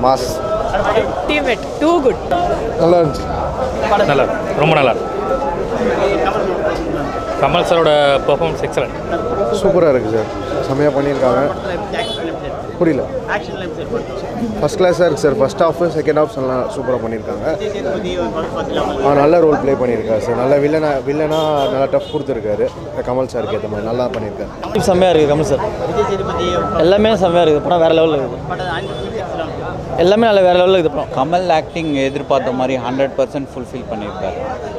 Mass ultimate two good நல்லா இருந்துச்சு நல்லா இருக்கு. ரொம்ப நல்லா இருக்கு. கமல் சாரோட பெர்ஃபார்மன்ஸ் எக்ஸலண்ட் சூப்பராக இருக்குது சார் செம்மையாக பண்ணியிருக்காங்க புரியல ஃபஸ்ட் கிளாஸாக இருக்குது sir first half second half நல்லா சூப்பராக பண்ணியிருக்காங்க அவன் நல்ல ரோல் ப்ளே பண்ணியிருக்காரு சார் நல்ல வில்லனா வில்லனா நல்லா டஃப் கொடுத்துருக்காரு கமல் சாருக்கு ஏற்ற மாதிரி நல்லா பண்ணியிருக்காரு செம்மையாக இருக்குது கமல் சார் எல்லாமே செம்மையாக இருக்குது படம் வேறு லெவலில் இருக்குது எல்லாமே நல்ல வேறு லெவலில் இருக்குது படம் கமல் ஆக்டிங் எதிர்பார்த்த மாதிரி ஹண்ட்ரட் பர்சன்ட் ஃபுல்ஃபில் பண்ணியிருக்காரு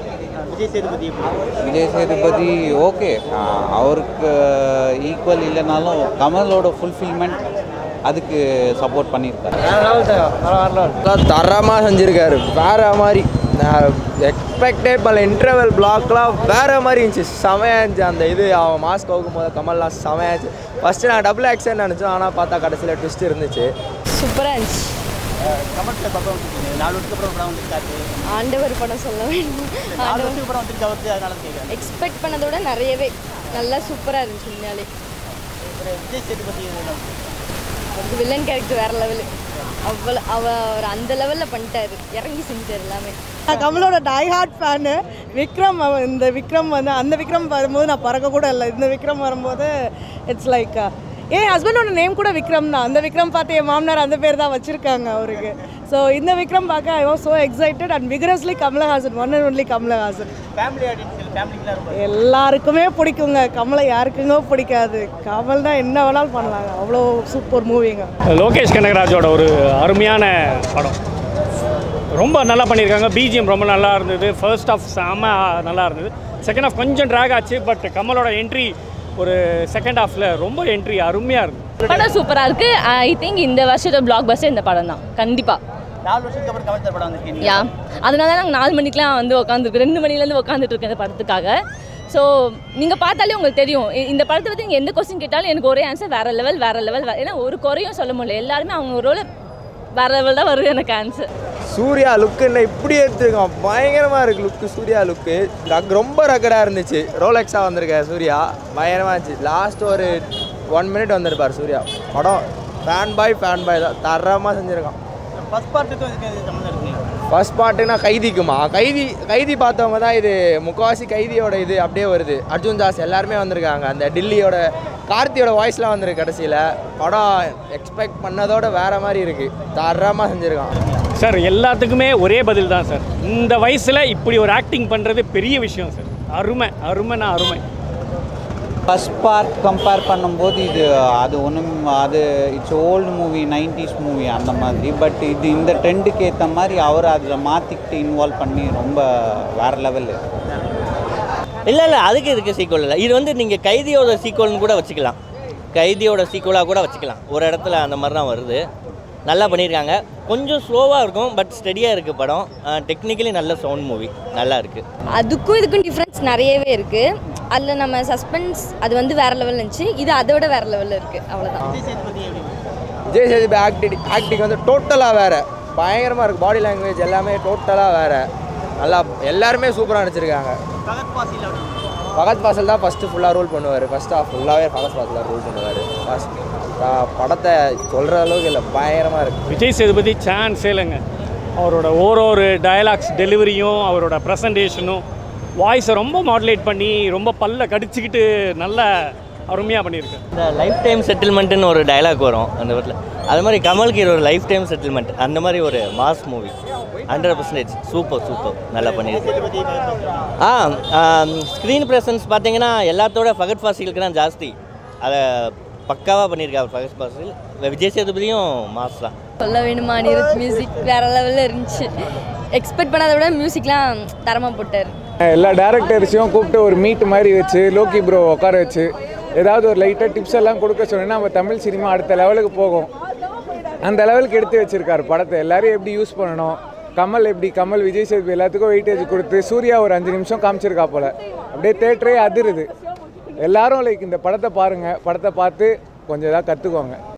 விஜய் சேதுபதி ஓகே அவருக்கு ஈக்குவல் இல்லைனாலும் கமலோட ஃபுல்ஃபில்மெண்ட் அதுக்கு சப்போர்ட் பண்ணியிருக்காரு தரமாக செஞ்சுருக்காரு வேறு மாதிரி எக்ஸ்பெக்டே பல இன்டர்வல் பிளாக்லாம் வேறு மாதிரி இருந்துச்சு செமையாக இருந்துச்சு அந்த இது அவன் மாஸ்க் அவுக்கும் போது கமல்லாம் செமையாக இருந்துச்சு ஃபஸ்ட்டு நான் டபுள் ஆக்ஷன் நினச்சோம் ஆனால் பார்த்தா கடைசியில் ட்விஸ்ட் இருந்துச்சு சூப்பராக இருந்துச்சு ஆண்டவர் படம் சொல்ல வேண்டும் எக்ஸ்பெக்ட் பண்ணதை விட நிறையவே நல்லா சூப்பராக இருந்துச்சு உண்மையாலே வில்லன் கேரக்டர் வேற லெவலு அவ்வளோ அவ அவர் அந்த லெவலில் பண்ணிட்டாரு இறங்கி செஞ்சிட்டாரு எல்லாமே நான் கமலோட டை ஹார்ட் ஃபேனு விக்ரம் அவன் இந்த விக்ரம் வந்து அந்த விக்ரம் வரும்போது நான் பறக்க கூட இல்லை இந்த விக்ரம் வரும்போது இட்ஸ் லைக் என் ஹஸ்பண்டோட நேம் கூட விக்ரம் தான் அந்த விக்ரம் பார்த்து என் மாமனார் அந்த பேர் தான் வச்சுருக்காங்க அவருக்கு ஸோ இந்த விக்ரம் பார்க்க I was so excited and vigorously Kamal Haasan one and only Kamal Haasan எல்லாருக்குமே பிடிக்குங்க கமலை யாருக்குங்க பிடிக்காது கமல் தான் என்ன வேணாலும் பண்ணலாங்க அவ்வளோ சூப்பர் மூவிங்க லோகேஷ் கனகராஜோட ஒரு அருமையான படம் ரொம்ப நல்லா பண்ணியிருக்காங்க பிஜிஎம் ரொம்ப நல்லா இருந்தது ஃபர்ஸ்ட் ஆஃப் செம்ம நல்லா இருந்தது செகண்ட் ஆஃப் கொஞ்சம் ட்ராக் ஆச்சு பட் கமலோட என்ட்ரி ஒரு செகண்ட் ஹாஃபில் ரொம்ப என்ட்ரி அருமையாக இருந்தது படம் சூப்பராக இருக்கு ஐ திங்க் இந்த வருஷத்தோட பிளாக் பஸ்டர் இந்த படம் தான் கண்டிப்பாக யா அதனால தான் நாங்கள் நாலு மணிக்கெலாம் வந்து உட்காந்துருக்கு ரெண்டு மணிலேருந்து உட்காந்துட்டு இருக்கேன் இந்த படத்துக்காக ஸோ நீங்கள் பார்த்தாலே உங்களுக்கு தெரியும் இ- இந்த படத்தை பற்றி நீங்கள் எந்த கொஸ்டின் கேட்டாலும் எனக்கு ஒரே ஆன்சர் வேறு லெவல் வேறு லெவல் ஏன்னா ஒரு குறையும் சொல்ல முடியல எல்லாருமே அவங்க ரோல வேறு லெவல் தான் வருது எனக்கு ஆன்சர் சூர்யா லுக்கு என்ன இப்படி எடுத்துருக்கான் பயங்கரமாக இருக்குது லுக்கு சூர்யா லுக்கு ரக் ரொம்ப ரக்கடாக இருந்துச்சு ரோலெக்ஸாக வந்திருக்காரு சூர்யா பயங்கரமாக இருந்துச்சு லாஸ்ட் ஒரு ஒன் மினிட் வந்திருப்பார் சூர்யா படம் ஃபேன் பாய் ஃபேன் பாய் தான் தரமாக செஞ்சுருக்கான் ஃபர்ஸ்ட் பார்ட்டுனா கைதிக்குமா கைதி கைதி பார்த்தவங்க தான் இது முக்காவாசி கைதியோட இது அப்படியே வருது அர்ஜுன் தாஸ் எல்லாருமே வந்திருக்காங்க அந்த டில்லியோட கார்த்தியோட வாய்ஸ்லாம் வந்திருக்கு கடைசியில் படம் எக்ஸ்பெக்ட் பண்ணதோட வேற மாதிரி இருக்குது தரமாக செஞ்சுருக்கான் சார் எல்லாத்துக்குமே ஒரே பதில் தான் சார் இந்த வயசில் இப்படி ஒரு ஆக்டிங் பண்ணுறது பெரிய விஷயம் சார் அருமை அருமைனா அருமை ஃபஸ்ட் பார்ட் கம்பேர் பண்ணும்போது இது அது ஒன்றும் அது it's old movie nineties movie அந்த மாதிரி பட் இது இந்த ட்ரெண்டுக்கு ஏற்ற மாதிரி அவர் அதில் மாற்றிக்கிட்டு இன்வால்வ் பண்ணி ரொம்ப வேறு லெவலு இல்லை இல்லை அதுக்கு இதுக்கு சீக்குவல் இல்லை இது வந்து நீங்கள் கைதியோட சீக்குவல்னு கூட வச்சுக்கலாம் கைதியோட சீக்குவலாக கூட வச்சுக்கலாம் ஒரு இடத்துல அந்த மாதிரி தான் வருது நல்லா பண்ணியிருக்காங்க கொஞ்சம் ஸ்லோவாக இருக்கும் பட் ஸ்டெடியாக இருக்குது படம் டெக்னிக்கலி நல்ல சவுண்ட் மூவி நல்லா இருக்குது அதுக்கும் இதுக்கும் டிஃப்ரென்ஸ் நிறையவே இருக்குது அதில் நம்ம சஸ்பென்ஸ் அது வந்து வேற லெவலில் இருந்துச்சு இது அதை விட வேற லெவலில் இருக்குது அவ்வளோதான் விஜய் சேதுபதி ஆக்டிங் ஆக்டிங் வந்து டோட்டலாக வேறு பயங்கரமாக இருக்குது பாடி லாங்குவேஜ் எல்லாமே டோட்டலாக வேறு நல்லா எல்லாருமே சூப்பராக நடிச்சிருக்காங்க பகத் பாசல் தான் ஃபஸ்ட்டு ஃபுல்லாக ரோல் பண்ணுவார் ஃபஸ்ட் ஆஃப் ஃபுல்லாகவே பகத் பாசல் தான் ரோல் பண்ணுவார் ஃபஸ்ட் படத்தை சொல்கிற அளவுக்கு இல்லை பயங்கரமாக இருக்குது விஜய் சேதுபதி சான்ஸே இல்லைங்க அவரோட ஒரு ஒரு டயலாக்ஸ் டெலிவரியும் அவரோட ப்ரெசன்டேஷனும் வாய்ஸை ரொம்ப மாடுலேட் பண்ணி ரொம்ப பல்ல கடிச்சிக்கிட்டு நல்ல அருமையாக பண்ணியிருக்கு இந்த லைஃப் டைம் செட்டில்மெண்ட்டுன்னு ஒரு டயலாக் வரும் அந்த இடத்துல அது மாதிரி கமலுக்கு இது ஒரு லைஃப் டைம் செட்டில்மெண்ட் அந்த மாதிரி ஒரு mass movie hundred percentage super super நல்லா பண்ணியிருக்கு ஆ ஸ்க்ரீன் ப்ரெசன்ஸ் பார்த்தீங்கன்னா எல்லாத்தோட ஃபகத் ஃபாசிலுக்கு தான் ஜாஸ்தி அதை பக்காவாக பண்ணியிருக்காரு ஃபகத் ஃபாசில் விஜய் சேதுபதியும் மாஸ் தான் சொல்ல வேணுமா நிருத் மியூசிக் வேற லெவலில் இருந்துச்சு எக்ஸ்பெக்ட் பண்ணாத விட மியூசிக்லாம் தரமாக போட்டார் எல்லா டேரக்டர்ஸையும் கூப்பிட்டு ஒரு மீட் மாதிரி வச்சு லோக்கி ப்ரோ உட்கார வச்சு ஏதாவது ஒரு லைட்டாக டிப்ஸ் எல்லாம் கொடுக்க சொன்னீங்கன்னா நம்ம தமிழ் சினிமா அடுத்த லெவலுக்கு போகும் அந்த லெவலுக்கு எடுத்து வச்சிருக்காரு படத்தை எல்லாரையும் எப்படி யூஸ் பண்ணணும் கமல் எப்படி கமல் விஜய் சேதுபதி எல்லாத்துக்கும் வெயிட்டேஜ் கொடுத்து சூர்யா ஒரு அஞ்சு நிமிஷம் காமிச்சிருக்கா போல அப்படியே தேட்டரே அதிருது எல்லாரும் லைக் இந்த படத்தை பாருங்கள் படத்தை பார்த்து கொஞ்சம் ஏதாவது கற்றுக்கோங்க